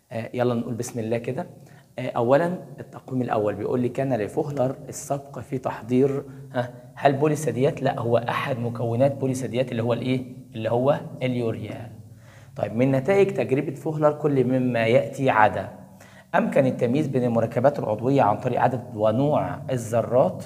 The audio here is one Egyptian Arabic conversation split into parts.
آه يلا نقول بسم الله كده آه اولا التقويم الاول بيقول لي كان لفوهلر السبق في تحضير ها هل بوليساديات لا هو احد مكونات بوليساديات اللي هو الايه اللي هو اليوريا طيب من نتائج تجربه فوهلر كل مما ياتي عدا امكن التمييز بين المركبات العضويه عن طريق عدد ونوع الذرات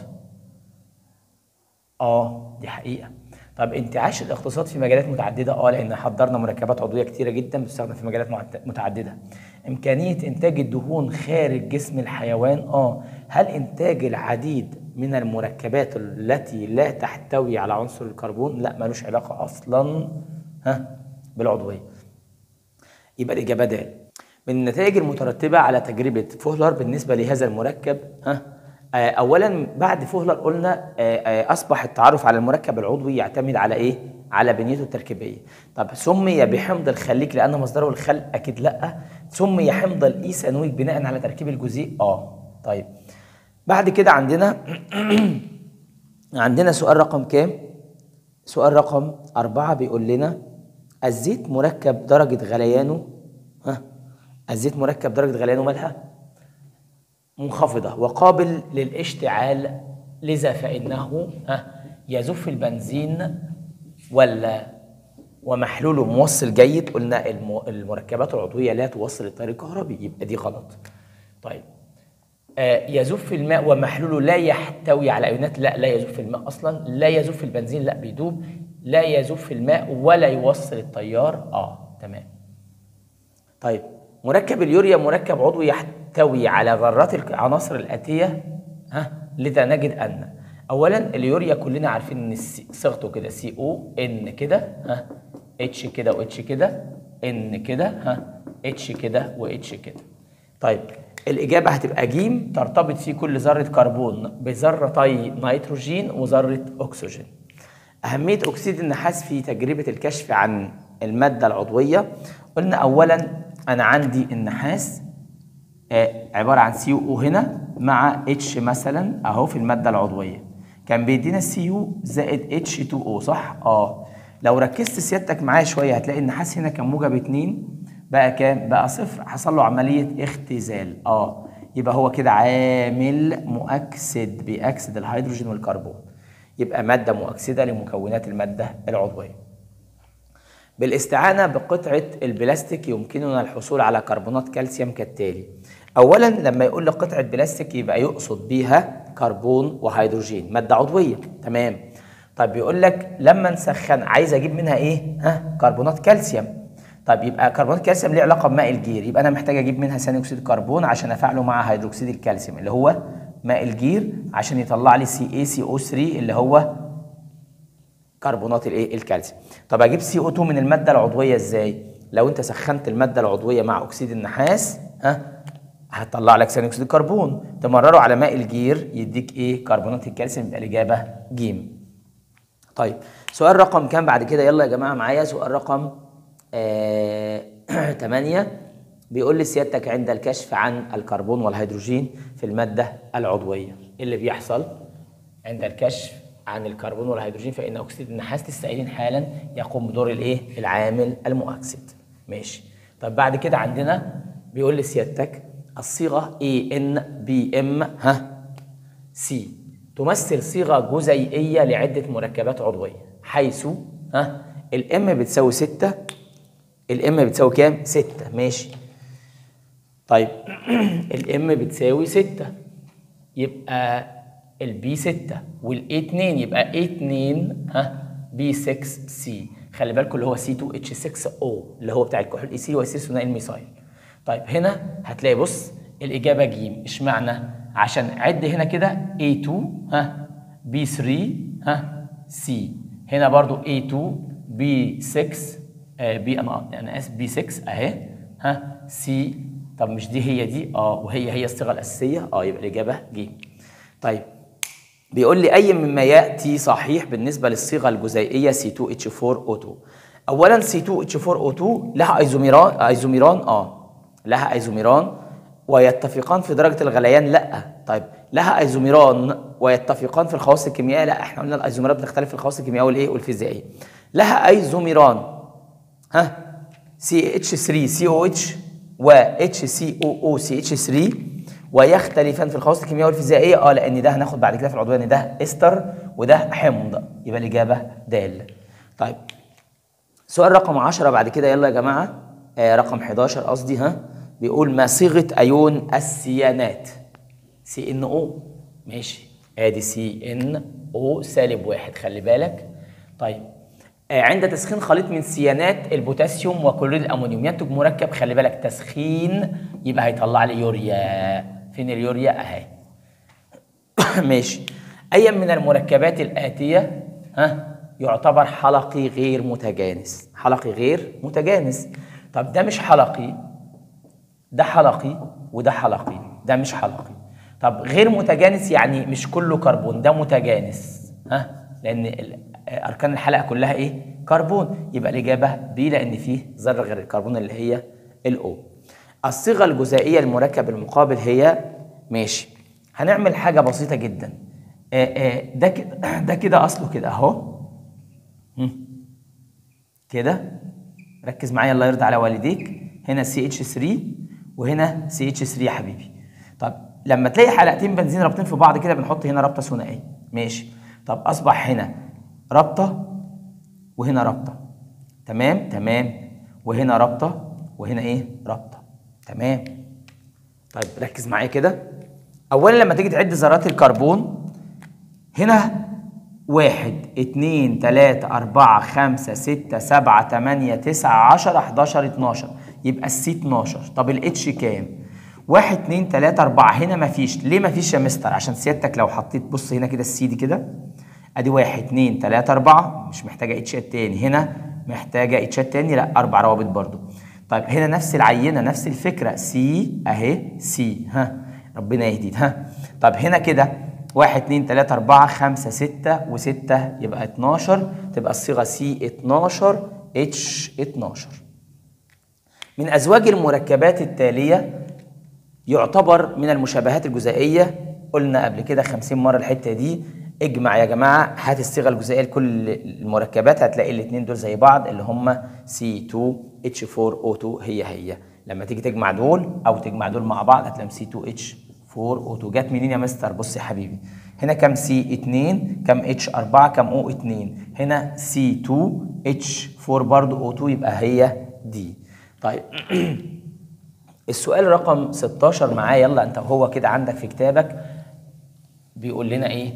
اه دي حقيقه طب انتعاش الاقتصاد في مجالات متعدده اه لان حضرنا مركبات عضويه كتيره جدا بتستخدم في مجالات معت- متعدده امكانيه انتاج الدهون خارج جسم الحيوان اه هل انتاج العديد من المركبات التي لا تحتوي على عنصر الكربون لا ملوش علاقه اصلا ها بالعضويه يبقى الاجابه د من النتائج المترتبه على تجربه فوهلر بالنسبه لهذا المركب ها آه، اولا بعد فوهلر قلنا آه، آه، اصبح التعرف على المركب العضوي يعتمد على ايه على بنيته التركيبيه طب سمي بحمض الخليك لان مصدره الخل اكيد لا سمي حمض الايثانويك بناء على تركيب الجزيء اه طيب بعد كده عندنا عندنا سؤال رقم كام سؤال رقم أربعة بيقول لنا الزيت مركب درجة غليانه ها الزيت مركب درجة غليانه مالها منخفضة وقابل للاشتعال لذا فإنه ها يزف البنزين ولا ومحلوله موصل جيد قلنا الم- المركبات العضوية لا توصل التيار الكهربي يبقى دي غلط طيب آه، يزف الماء ومحلوله لا يحتوي على ايونات لا لا يزف الماء اصلا لا يزف البنزين لا بيدوب لا يزف الماء ولا يوصل التيار اه تمام طيب مركب اليوريا مركب عضوي يحتوي على ذرات العناصر الاتيه ها لذا نجد ان اولا اليوريا كلنا عارفين ان السي- صيغته كده سي او ان كده ها اتش كده واتش كده ان كده ها اتش كده واتش كده طيب الإجابة هتبقى جيم ترتبط فيه كل ذرة كربون بذرتي نيتروجين وذرة أكسجين. أهمية أكسيد النحاس في تجربة الكشف عن المادة العضوية قلنا أولا أنا عندي النحاس آه، عبارة عن سي او هنا مع اتش مثلا أهو في المادة العضوية. كان بيدينا السي يو زائد اتش 2 او صح؟ اه لو ركزت سيادتك معايا شوية هتلاقي النحاس هنا كان موجب 2 بقى كام؟ بقى صفر حصل له عملية اختزال اه يبقى هو كده عامل مؤكسد بيأكسد الهيدروجين والكربون يبقى مادة مؤكسدة لمكونات المادة العضوية بالاستعانة بقطعة البلاستيك يمكننا الحصول على كربونات كالسيوم كالتالي أولا لما يقول لك قطعة بلاستيك يبقى يقصد بيها كربون وهيدروجين مادة عضوية تمام طيب بيقول لك لما نسخن عايز اجيب منها ايه ها كربونات كالسيوم طيب يبقى كربونات كالسيوم ليه علاقه بماء الجير يبقى انا محتاج اجيب منها ثاني اكسيد الكربون عشان افعله مع هيدروكسيد الكالسيوم اللي هو ماء الجير عشان يطلع لي سي اي سي او 3 اللي هو كربونات الايه الكالسيوم طب اجيب سي او 2 من الماده العضويه ازاي لو انت سخنت الماده العضويه مع اكسيد النحاس ها هتطلع لك ثاني اكسيد الكربون تمرره على ماء الجير يديك ايه كربونات الكالسيوم يبقى الاجابه ج طيب سؤال رقم كام بعد كده يلا يا جماعه معايا سؤال رقم آه 8 بيقول لي سيادتك عند الكشف عن الكربون والهيدروجين في الماده العضويه إيه اللي بيحصل عند الكشف عن الكربون والهيدروجين فان اكسيد النحاس لسه قايلين حالا يقوم بدور الايه العامل المؤكسد ماشي طب بعد كده عندنا بيقول لي سيادتك الصيغه اي ان بي ام ها سي تمثل صيغه جزيئيه لعده مركبات عضويه حيث ها الام بتساوي 6 الام بتساوي كام 6 ماشي طيب الام بتساوي 6 يبقى البي 6 والاي 2 يبقى اي 2 ها بي 6 سي خلي بالكم اللي هو سي 2 اتش 6 او اللي هو بتاع الكحول اي سي ويصير ثنائي الميثايل طيب هنا هتلاقي بص الاجابه ج اشمعنى عشان عد هنا كده A2 ها B3 ها C هنا برضو A2 B6 آه B انا انا اسف B6 اهي ها C طب مش دي هي دي اه وهي هي الصيغه الاساسيه اه يبقى الاجابه ج طيب بيقول لي اي مما ياتي صحيح بالنسبه للصيغه الجزيئيه C2H4O2 اولا C2H4O2 لها ايزوميران ايزوميران اه لها ايزوميران ويتفقان في درجه الغليان لا طيب لها ايزوميران ويتفقان في الخواص الكيميائيه لا احنا قلنا الايزوميرات بتختلف في الخواص الكيميائيه والايه والفيزيائيه لها ايزوميران ها CH3 COH و HCOOCH3 ويختلفان في الخواص الكيميائيه والفيزيائيه اه لان ده هناخد بعد كده في العضويه ان ده استر وده حمض يبقى الاجابه د طيب سؤال رقم 10 بعد كده يلا يا جماعه آه رقم 11 قصدي ها بيقول ما صيغه ايون السيانات سي ان او ماشي ادي سي ان او سالب واحد خلي بالك طيب آه عند تسخين خليط من سيانات البوتاسيوم وكلوريد الامونيوم ينتج مركب خلي بالك تسخين يبقى هيطلع لي يوريا فين اليوريا اهي ماشي اي من المركبات الاتيه ها يعتبر حلقي غير متجانس حلقي غير متجانس طب ده مش حلقي ده حلقي وده حلقي ده مش حلقي طب غير متجانس يعني مش كله كربون ده متجانس ها لان اركان الحلقه كلها ايه كربون يبقى الاجابه بي لان فيه ذره غير الكربون اللي هي الاو الصيغه الجزيئيه المركب المقابل هي ماشي هنعمل حاجه بسيطه جدا آآ آآ ده كده ده كده اصله كده اهو كده ركز معايا الله يرضى على والديك هنا سي اتش 3 وهنا سي اتش 3 يا حبيبي طب لما تلاقي حلقتين بنزين رابطين في بعض كده بنحط هنا رابطه ثنائيه ماشي طب اصبح هنا رابطه وهنا رابطه تمام تمام وهنا رابطه وهنا ايه رابطه تمام طيب ركز معايا كده اولا لما تيجي تعد ذرات الكربون هنا واحد اتنين تلاتة أربعة خمسة ستة سبعة تمانية تسعة عشرة حداشر اتناشر يبقى السي اتناشر طب الاتش كام؟ واحد اتنين تلاتة أربعة هنا مفيش ليه مفيش يا مستر؟ عشان سيادتك لو حطيت بص هنا كده السي دي كده ادي واحد اتنين تلاتة أربعة مش محتاجة اتشات تاني هنا محتاجة اتشات تاني لا أربع روابط برضو طيب هنا نفس العينة نفس الفكرة سي أهي سي ها ربنا يهديك ها طب هنا كده واحد اتنين تلاتة أربعة خمسة ستة وستة يبقى اتناشر تبقى الصيغة سي اتناشر اتش اتناشر من أزواج المركبات التالية يعتبر من المشابهات الجزيئية قلنا قبل كده خمسين مرة الحتة دي اجمع يا جماعة هات الصيغة الجزيئية لكل المركبات هتلاقي الاتنين دول زي بعض اللي هما C2H4O2 هي هي لما تيجي تجمع دول أو تجمع دول مع بعض هتلاقيهم C2H 4 اوتو جت منين يا مستر بص يا حبيبي هنا كام سي 2 كام اتش 4 كام او 2 هنا سي 2 اتش 4 برضو او 2 يبقى هي دي طيب السؤال رقم 16 معايا يلا انت وهو كده عندك في كتابك بيقول لنا ايه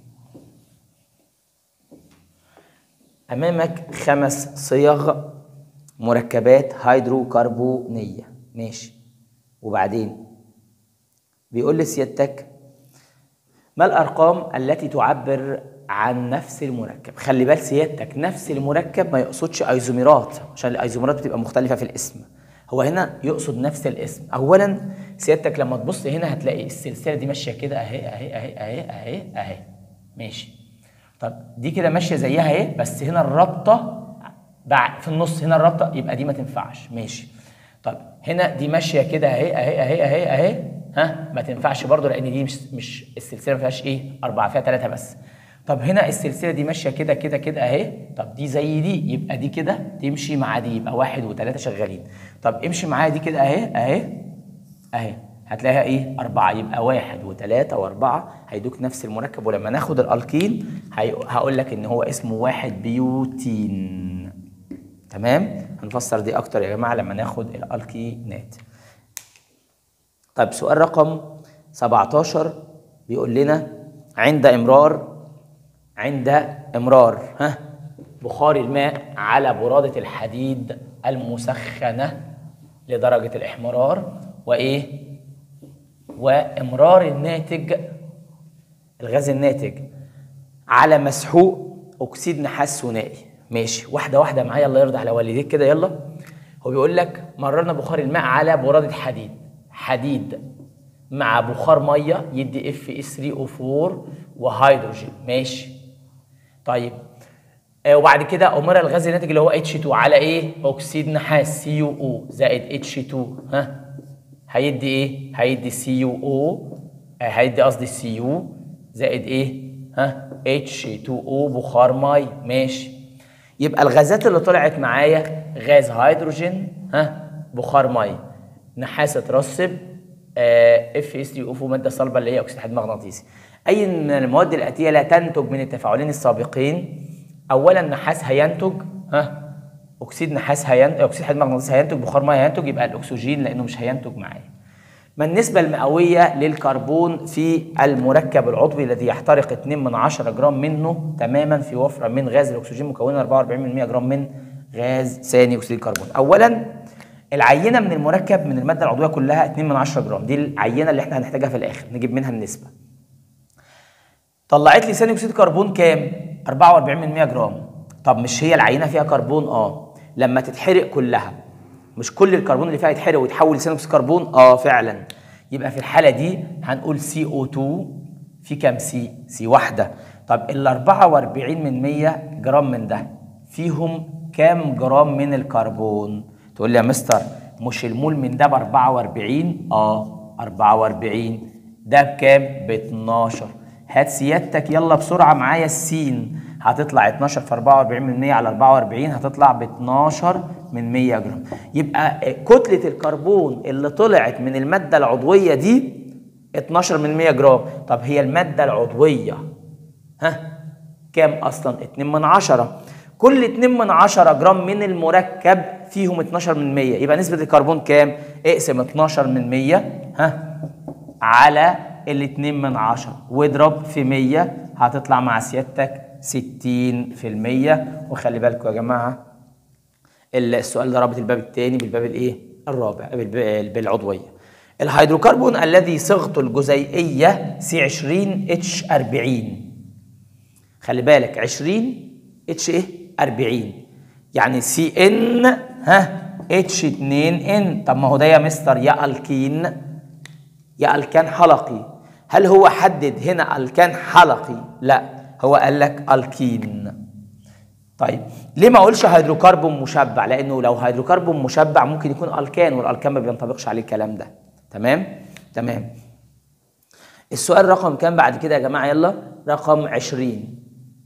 امامك خمس صيغ مركبات هيدروكربونيه ماشي وبعدين بيقول لسيادتك ما الارقام التي تعبر عن نفس المركب خلي بال سيادتك نفس المركب ما يقصدش ايزوميرات عشان الايزوميرات بتبقى مختلفه في الاسم هو هنا يقصد نفس الاسم اولا سيادتك لما تبص هنا هتلاقي السلسله دي ماشيه كده اهي اهي اهي اهي اهي اهي ماشي طب دي كده ماشيه زيها اهي بس هنا الرابطه في النص هنا الرابطه يبقى دي ما تنفعش ماشي طب هنا دي ماشيه كده اهي اهي اهي اهي اهي ها ما تنفعش برضو لان دي مش مش السلسله ما فيهاش ايه اربعه فيها ثلاثه بس طب هنا السلسله دي ماشيه كده كده كده اهي طب دي زي دي يبقى دي كده تمشي مع دي يبقى واحد وثلاثه شغالين طب امشي معايا دي كده اهي اهي اهي هتلاقيها ايه أربعة يبقى واحد وثلاثة وأربعة هيدوك نفس المركب ولما ناخد الألكين هقول لك إن هو اسمه واحد بيوتين تمام هنفسر دي أكتر يا جماعة لما ناخد الألكينات طيب سؤال رقم 17 بيقول لنا عند امرار عند امرار ها بخار الماء على برادة الحديد المسخنة لدرجة الإحمرار وإيه؟ وإمرار الناتج الغاز الناتج على مسحوق أكسيد نحاس ثنائي ماشي واحدة واحدة معايا الله يرضى على والديك كده يلا هو بيقول لك مررنا بخار الماء على برادة حديد حديد مع بخار ميه يدي اف اس 3 او 4 وهيدروجين ماشي طيب آه وبعد كده امر الغاز الناتج اللي هو اتش 2 على ايه اكسيد نحاس سي يو او زائد اتش 2 ها هيدي ايه هيدي سي يو او آه هيدي قصدي سي يو زائد ايه ها اتش 2 او بخار ميه ماشي يبقى الغازات اللي طلعت معايا غاز هيدروجين ها بخار ميه نحاس اترسب اف اس يو اوفو ماده صلبه اللي هي اكسيد حديد مغناطيسي اي من المواد الاتيه لا تنتج من التفاعلين السابقين اولا نحاس هينتج ها اكسيد نحاس هينتج اكسيد حديد مغناطيسي هينتج بخار ميه هينتج يبقى الاكسجين لانه مش هينتج معايا ما النسبة المئوية للكربون في المركب العضوي الذي يحترق 2 من 10 جرام منه تماما في وفرة من غاز الأكسجين مكونة 44% جرام من غاز ثاني أكسيد الكربون. أولا العينة من المركب من المادة العضوية كلها 2 من 10 جرام دي العينة اللي احنا هنحتاجها في الآخر نجيب منها النسبة. طلعت لي ثاني أكسيد الكربون كام؟ 44% جرام. طب مش هي العينة فيها كربون؟ اه لما تتحرق كلها مش كل الكربون اللي فيها يتحرق ويتحول لثاني اكسيد كربون اه فعلا يبقى في الحاله دي هنقول سي او 2 في كام سي سي واحده طب ال 44 من 100 جرام من ده فيهم كام جرام من الكربون تقول لي يا مستر مش المول من ده ب 44 اه 44 ده بكام ب 12 هات سيادتك يلا بسرعه معايا السين هتطلع 12 في 44 من 100 على 44 هتطلع ب 12 من 100 جرام يبقى كتلة الكربون اللي طلعت من المادة العضوية دي 12 من 100 جرام طب هي المادة العضوية ها كام أصلا 2 من 10 كل 2 من 10 جرام من المركب فيهم 12 من 100 يبقى نسبة الكربون كام اقسم 12 من 100 ها على ال 2 من 10 واضرب في 100 هتطلع مع سيادتك 60% وخلي بالكم يا جماعه السؤال ده رابط الباب الثاني بالباب الايه؟ الرابع بالعضويه. الهيدروكربون الذي صيغته الجزيئيه سي 20 اتش 40 خلي بالك 20 اتش ايه؟ 40 يعني سي ان ها اتش 2 ان طب ما هو ده يا مستر يا الكين يا الكان حلقي هل هو حدد هنا الكان حلقي؟ لا هو قال لك الكين طيب ليه ما اقولش هيدروكربون مشبع لانه لو هيدروكربون مشبع ممكن يكون الكان والالكان ما بينطبقش عليه الكلام ده تمام تمام السؤال رقم كام بعد كده يا جماعه يلا رقم 20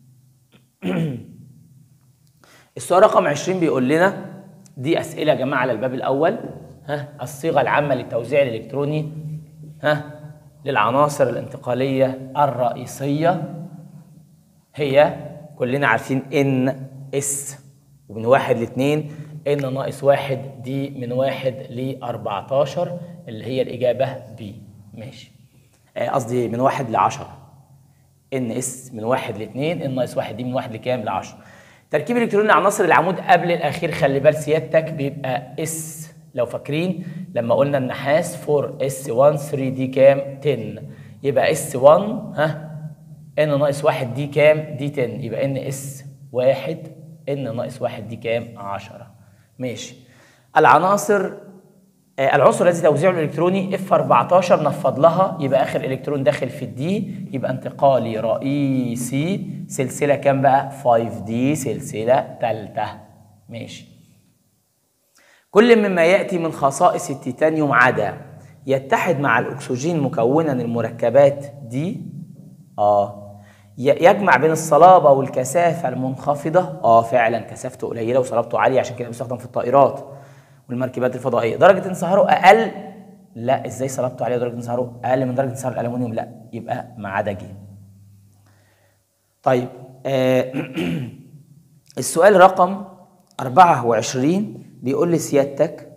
السؤال رقم 20 بيقول لنا دي اسئله يا جماعه على الباب الاول ها الصيغه العامه للتوزيع الالكتروني ها للعناصر الانتقاليه الرئيسيه هي كلنا عارفين ان اس ومن واحد لاثنين ان ناقص واحد دي من واحد ل 14 اللي هي الاجابه بي ماشي قصدي من واحد ل 10 ان اس من واحد لاثنين ان ناقص واحد دي من واحد لكام؟ ل 10 تركيب الكتروني لعناصر العمود قبل الاخير خلي بال سيادتك بيبقى اس لو فاكرين لما قلنا النحاس 4 اس 1 3 دي كام؟ 10 يبقى اس 1 ها ان ناقص واحد دي كام؟ دي 10 يبقى ان اس واحد ان ناقص واحد دي كام؟ 10 ماشي العناصر آه العنصر الذي توزيعه الالكتروني اف 14 نفض لها يبقى اخر الكترون داخل في الدي يبقى انتقالي رئيسي سلسله كام بقى؟ 5 دي سلسله ثالثه ماشي كل مما ياتي من خصائص التيتانيوم عدا يتحد مع الاكسجين مكونا المركبات دي اه يجمع بين الصلابة والكثافة المنخفضة اه فعلا كثافته قليلة وصلابته عالية عشان كده بيستخدم في الطائرات والمركبات الفضائية درجة انصهاره أقل لا ازاي صلابته عالية درجة انصهاره أقل من درجة انصهار الألمنيوم لا يبقى ما عدا جيم طيب آه السؤال رقم 24 بيقول لي سيادتك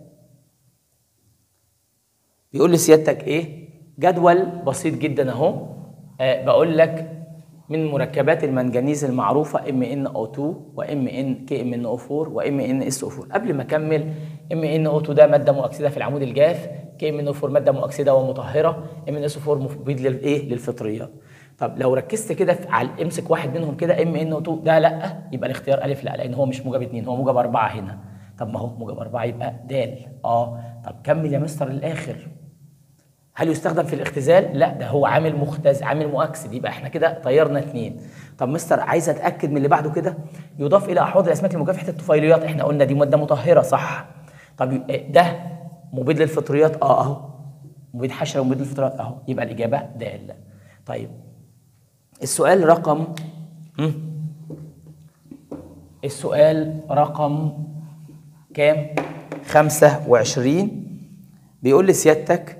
بيقول لي سيادتك ايه جدول بسيط جدا اهو آه بقول لك من مركبات المنجنيز المعروفة MnO2 و MN KMnO4 و MnSO4 قبل ما أكمل MnO2 ده مادة مؤكسدة في العمود الجاف KMnO4 مادة مؤكسدة ومطهرة MnSO4 مفيد للإيه للفطريات طب لو ركزت كده على امسك واحد منهم كده MnO2 ده لا يبقى الاختيار ألف لا لأن هو مش موجب اتنين هو موجب أربعة هنا طب ما هو موجب أربعة يبقى د اه طب كمل يا مستر للآخر هل يستخدم في الاختزال؟ لا ده هو عامل مختز عامل مؤكسد يبقى احنا كده طيرنا اثنين. طب مستر عايز اتاكد من اللي بعده كده يضاف الى احواض الاسماك لمكافحه الطفيليات احنا قلنا دي ماده مطهره صح؟ طب ده مبيد للفطريات اه اهو مبيد حشره ومبيد للفطريات اهو يبقى الاجابه د طيب السؤال رقم السؤال رقم كام؟ 25 بيقول لي سيادتك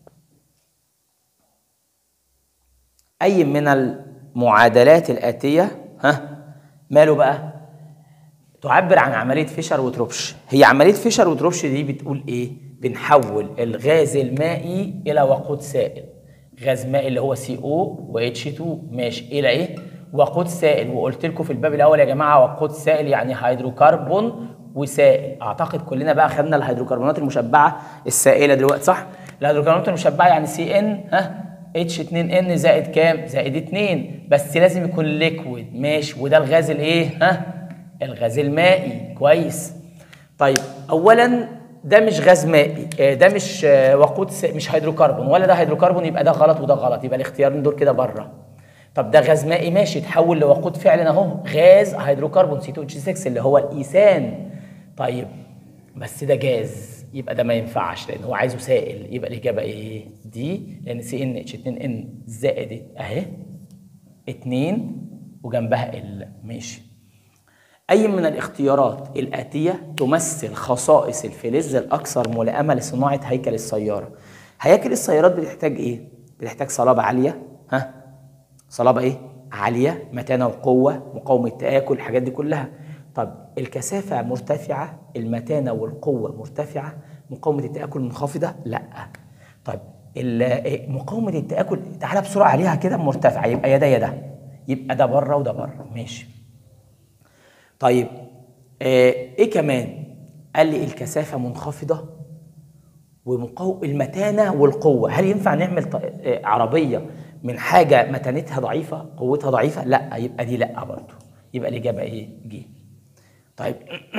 اي من المعادلات الاتيه ها ماله بقى تعبر عن عمليه فيشر وتروبش هي عمليه فيشر وتروبش دي بتقول ايه بنحول الغاز المائي الى وقود سائل غاز مائي اللي هو سي او و اتش 2 ماشي الى ايه وقود سائل وقلت لكم في الباب الاول يا جماعه وقود سائل يعني هيدروكربون وسائل اعتقد كلنا بقى خدنا الهيدروكربونات المشبعه السائله دلوقتي صح الهيدروكربونات المشبعه يعني سي ان ها اتش 2 ان زائد كام زائد 2 بس لازم يكون ليكويد ماشي وده الغاز الايه ها الغاز المائي كويس طيب اولا ده مش غاز مائي آه، ده مش آه، وقود س- مش هيدروكربون ولا ده هيدروكربون يبقى ده غلط وده غلط يبقى الاختيارين دول كده بره طب ده غاز مائي ماشي تحول لوقود فعلا اهو غاز هيدروكربون سي 2 اتش 6 اللي هو الايثان طيب بس ده جاز يبقى ده ما ينفعش لان هو عايزه سائل يبقى الاجابه ايه دي لان سي ان اتش 2 ان زائد اهي 2 وجنبها ال ماشي أي من الاختيارات الآتية تمثل خصائص الفلز الأكثر ملائمة لصناعة هيكل السيارة؟ هياكل السيارات بتحتاج إيه؟ بتحتاج صلابة عالية ها؟ صلابة إيه؟ عالية، متانة وقوة، مقاومة تآكل، الحاجات دي كلها. طب الكثافة مرتفعة، المتانة والقوة مرتفعة، مقاومة التآكل منخفضة؟ لأ. طيب ال- مقاومة التآكل تعالى بسرعة عليها كده مرتفعة يبقى يا ده يا ده. يبقى ده بره وده بره، ماشي. طيب آه ايه كمان قال لي الكثافه منخفضه ومقاو المتانه والقوه هل ينفع نعمل ط- آه عربيه من حاجه متانتها ضعيفه قوتها ضعيفه لا يبقى دي لا برضه يبقى الاجابه ايه جي طيب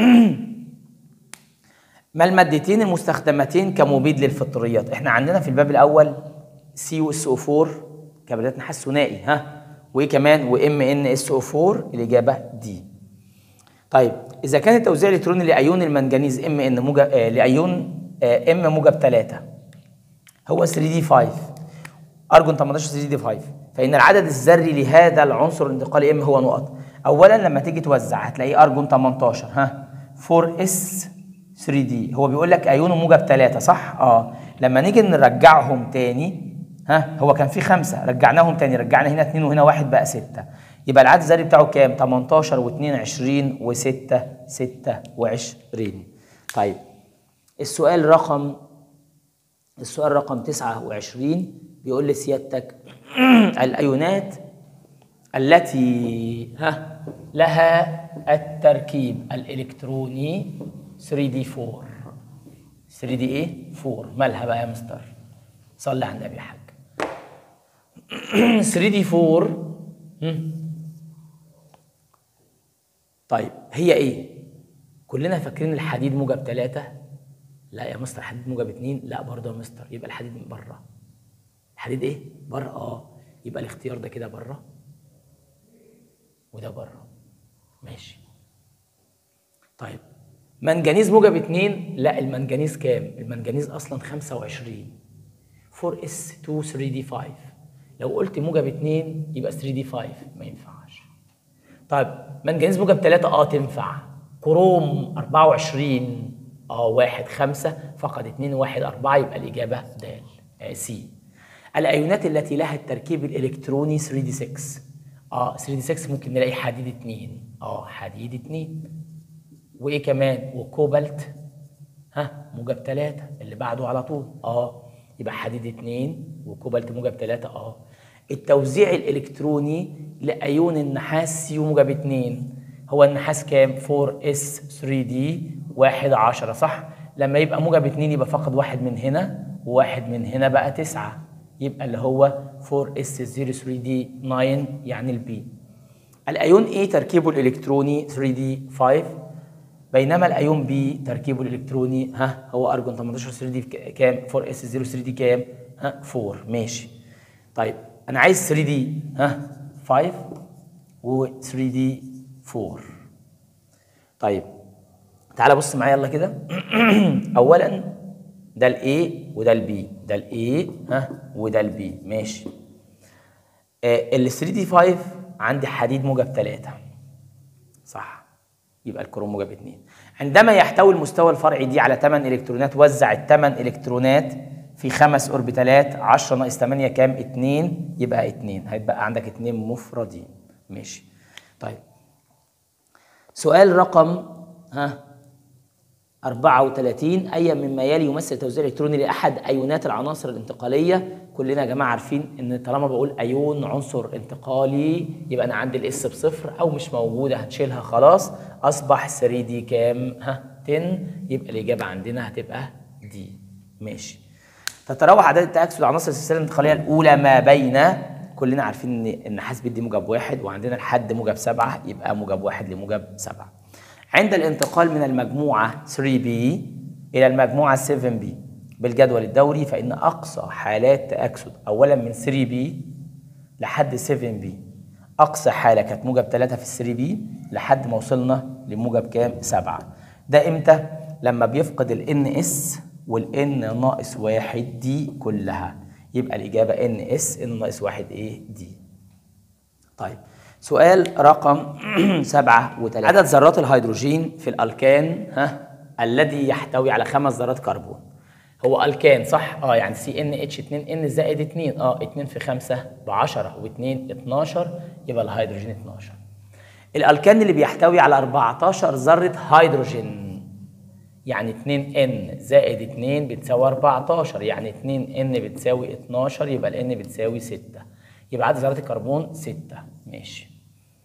ما المادتين المستخدمتين كمبيد للفطريات احنا عندنا في الباب الاول سي و اس او 4 كبريتات نحاس ثنائي ها وايه كمان وام ان اس او 4 الاجابه دي طيب اذا كان التوزيع الالكتروني لايون المنجنيز ام ان موجب آه لايون آه ام موجب 3 هو 3 دي 5 ارجون 18 3 دي 5 فان العدد الذري لهذا العنصر الانتقالي ام هو نقط اولا لما تيجي توزع هتلاقيه ارجون 18 ها 4 اس 3 دي هو بيقول لك ايونه موجب 3 صح اه لما نيجي نرجعهم تاني ها هو كان في خمسة رجعناهم تاني رجعنا هنا اتنين وهنا واحد بقى ستة يبقى العدد الذري بتاعه كام 18 و2 20 و6 26 طيب السؤال رقم السؤال رقم 29 بيقول لي سيادتك الايونات التي ها لها التركيب الالكتروني 3 دي 4 3 دي ايه 4 مالها بقى يا مستر صلي على النبي يا حاج 3 دي 4 هم؟ طيب هي ايه كلنا فاكرين الحديد موجب 3 لا يا مستر حديد موجب 2 لا برضه يا مستر يبقى الحديد بره الحديد ايه بره اه يبقى الاختيار ده كده بره وده بره ماشي طيب منجنيز موجب 2 لا المنجنيز كام المنجنيز اصلا 25 4 اس 2 3 دي 5 لو قلت موجب 2 يبقى 3 دي 5 ما ينفعش طيب منجنيز موجب 3 اه تنفع كروم 24 اه 1 5 فقد 2 1 4 يبقى الاجابه د آه سي الايونات التي لها التركيب الالكتروني 3 دي 6 اه 3 دي 6 ممكن نلاقي حديد 2 اه حديد 2 وايه كمان وكوبالت ها موجب 3 اللي بعده على طول اه يبقى حديد 2 وكوبالت موجب 3 اه التوزيع الالكتروني لايون النحاس سي موجب 2 هو النحاس كام 4 اس 3 دي 1 10 صح لما يبقى موجب 2 يبقى فقد واحد من هنا وواحد من هنا بقى 9 يبقى اللي هو 4 اس 0 3 دي 9 يعني البي الايون A تركيبه الالكتروني 3 دي 5 بينما الايون B تركيبه الالكتروني ها هو ارجون 18 3 دي كام 4 اس 0 3 دي كام ها 4 ماشي طيب انا عايز 3 دي ها 5 و 3 دي 4 طيب تعالى بص معايا يلا كده اولا ده الاي وده البي ده الاي ها وده البي ماشي ال 3 دي 5 عندي حديد موجب 3 صح يبقى الكروم موجب 2 عندما يحتوي المستوى الفرعي دي على 8 الكترونات وزع ال 8 الكترونات في خمس اوربيتالات 10 ناقص 8 كام 2 يبقى 2 هيبقى عندك 2 مفردين ماشي طيب سؤال رقم ها 34 أي مما يلي يمثل توزيع إلكتروني لأحد أيونات العناصر الانتقالية كلنا يا جماعة عارفين إن طالما بقول أيون عنصر انتقالي يبقى أنا عندي الإس بصفر أو مش موجودة هنشيلها خلاص أصبح 3 دي كام؟ ها 10 يبقى الإجابة عندنا هتبقى دي ماشي تتراوح أعداد التأكسد عناصر السلسلة الانتقالية الأولى ما بين كلنا عارفين إن إن حاسب دي موجب واحد وعندنا الحد موجب سبعة يبقى موجب واحد لموجب سبعة عند الانتقال من المجموعة 3B إلى المجموعة 7B بالجدول الدوري فإن أقصى حالات تأكسد أولا من 3B لحد 7B أقصى حالة كانت موجب 3 في 3B لحد ما وصلنا لموجب كام؟ 7 ده إمتى؟ لما بيفقد ال NS وال N ناقص واحد دي كلها يبقى الإجابة NS N ناقص واحد إيه؟ دي طيب سؤال رقم 37 عدد ذرات الهيدروجين في الالكان ها الذي يحتوي على خمس ذرات كربون هو الكان صح اه يعني سي ان اتش 2 ان زائد 2 اه 2 في 5 ب 10 و2 12 يبقى الهيدروجين 12 الالكان اللي بيحتوي على 14 ذره هيدروجين يعني 2 ان زائد 2 بتساوي 14 يعني 2 ان بتساوي 12 يبقى الان بتساوي 6 يبقى عدد ذرات الكربون 6 ماشي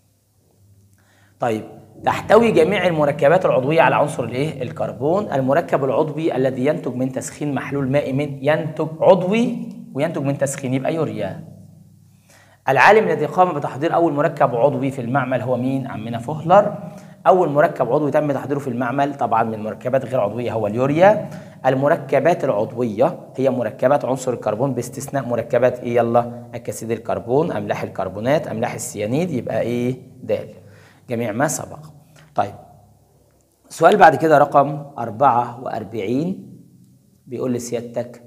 طيب تحتوي جميع المركبات العضوية على عنصر الايه؟ الكربون، المركب العضوي الذي ينتج من تسخين محلول مائي من ينتج عضوي وينتج من تسخين يبقى يوريا. العالم الذي قام بتحضير أول مركب عضوي في المعمل هو مين؟ عمنا فهلر. أول مركب عضوي تم تحضيره في المعمل طبعا من المركبات غير عضوية هو اليوريا. المركبات العضوية هي مركبات عنصر الكربون باستثناء مركبات ايه يلا؟ أكاسيد الكربون، أملاح الكربونات، أملاح السيانيد يبقى ايه؟ د. جميع ما سبق طيب سؤال بعد كده رقم 44 بيقول لسيادتك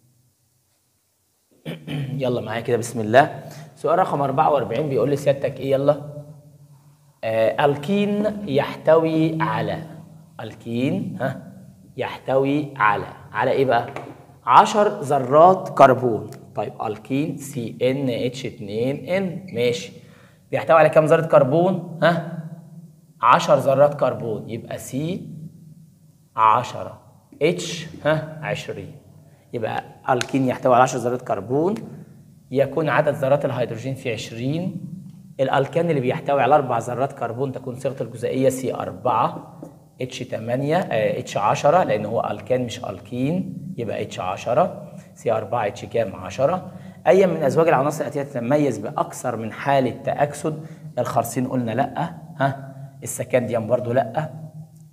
يلا معايا كده بسم الله سؤال رقم 44 بيقول لسيادتك ايه يلا آه الكين يحتوي على الكين ها يحتوي على على ايه بقى 10 ذرات كربون طيب الكين سي ان اتش 2 ان ماشي بيحتوي على كام ذرة كربون؟ ها؟ 10 ذرات كربون يبقى سي 10 اتش ها 20 يبقى الكين يحتوي على 10 ذرات كربون يكون عدد ذرات الهيدروجين في 20 الالكان اللي بيحتوي على اربع ذرات كربون تكون صيغه الجزيئيه سي 4 اتش 8 اتش 10 لان هو الكان مش الكين يبقى اتش 10 سي 4 اتش كام 10 اي من ازواج العناصر التي تتميز باكثر من حاله تاكسد الخرسين قلنا لا ها السكنديوم برضو لا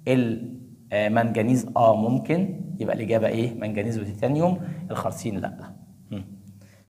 المنجنيز اه ممكن يبقى الاجابه ايه منجنيز وتيتانيوم الخرسين لا